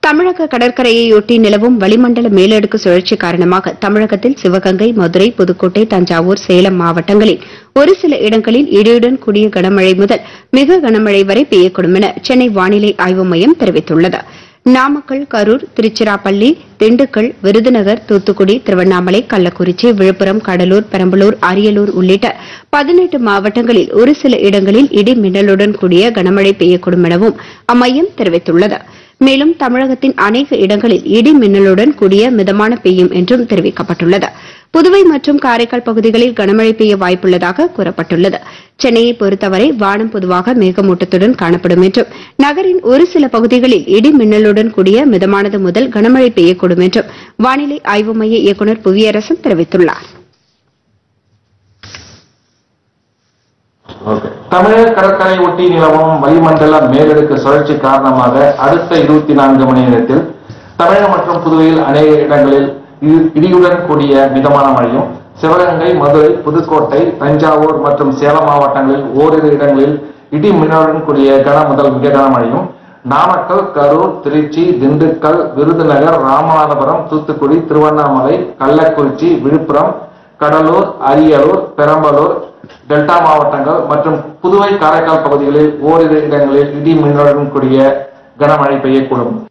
தமிழக கடற்கரையையொட்டி நிலவும் வளிமண்டல மேலடுக்கு சுழற்சி காரணமாக தமிழகத்தில் சிவகங்கை மதுரை புதுக்கோட்டை தஞ்சாவூர் சேலம் மாவட்டங்களில் ஒரு சில இடங்களில் இடியுடன் கூடிய கனமழை முதல் மிக கனமழை வரை பெய்யக்கூடும் என சென்னை வானிலை ஆய்வு மையம் தெரிவித்துள்ளது நாமக்கல் கரூர் திருச்சிராப்பள்ளி திண்டுக்கல் விருதுநகர் தூத்துக்குடி திருவண்ணாமலை கள்ளக்குறிச்சி விழுப்புரம் கடலூர் பெரம்பலூர் அரியலூர் உள்ளிட்ட பதினெட்டு மாவட்டங்களில் ஒரு சில இடங்களில் இடி மின்னலுடன் கூடிய கனமழை பெய்யக்கூடும் எனவும் அம்மையம் தெரிவித்துள்ளது மேலும் தமிழகத்தின் அநேக இடங்களில் இடி மின்னலுடன் கூடிய மிதமான பெய்யும் என்றும் தெரிவிக்கப்பட்டுள்ளது புதுவை மற்றும் காரைக்கால் பகுதிகளில் கனமழை பெய்ய வாய்ப்புள்ளதாக கூறப்பட்டுள்ளது சென்னையை பொறுத்தவரை வானம் பொதுவாக மேகமூட்டத்துடன் காணப்படும் என்றும் நகரின் ஒரு சில பகுதிகளில் இடி மின்னலுடன் கூடிய மிதமானது முதல் கனமழை பெய்யக்கூடும் என்றும் வானிலை ஆய்வு மைய இயக்குநர் புவியரசன் தெரிவித்துள்ளார் தமிழக கடற்கரை ஒட்டி நிலவும் வளிமண்டல மேலடுக்கு சுழற்சி காரணமாக அடுத்த இருபத்தி நான்கு மணி நேரத்தில் தமிழகம் மற்றும் புதுவையில் அநேக இடங்களில் இடி- இடியுடன் கூடிய மிதமான மழையும் சிவகங்கை மதுரை புதுக்கோட்டை தஞ்சாவூர் மற்றும் சேலம் மாவட்டங்களில் ஓரிரு இடங்களில் இடி மின்னலுடன் கூடிய கன முதல் மிக கனமழையும் நாமக்கல் கரூர் திருச்சி திண்டுக்கல் விருதுநகர் ராமநாதபுரம் தூத்துக்குடி திருவண்ணாமலை கள்ளக்குறிச்சி விழுப்புரம் கடலூர் அரியலூர் பெரம்பலூர் டெல்டா மாவட்டங்கள் மற்றும் புதுவை காரைக்கால் பகுதிகளில் ஓரிரு இடங்களில் இடி மின்னலுடன் கூடிய கனமழை பெய்யக்கூடும்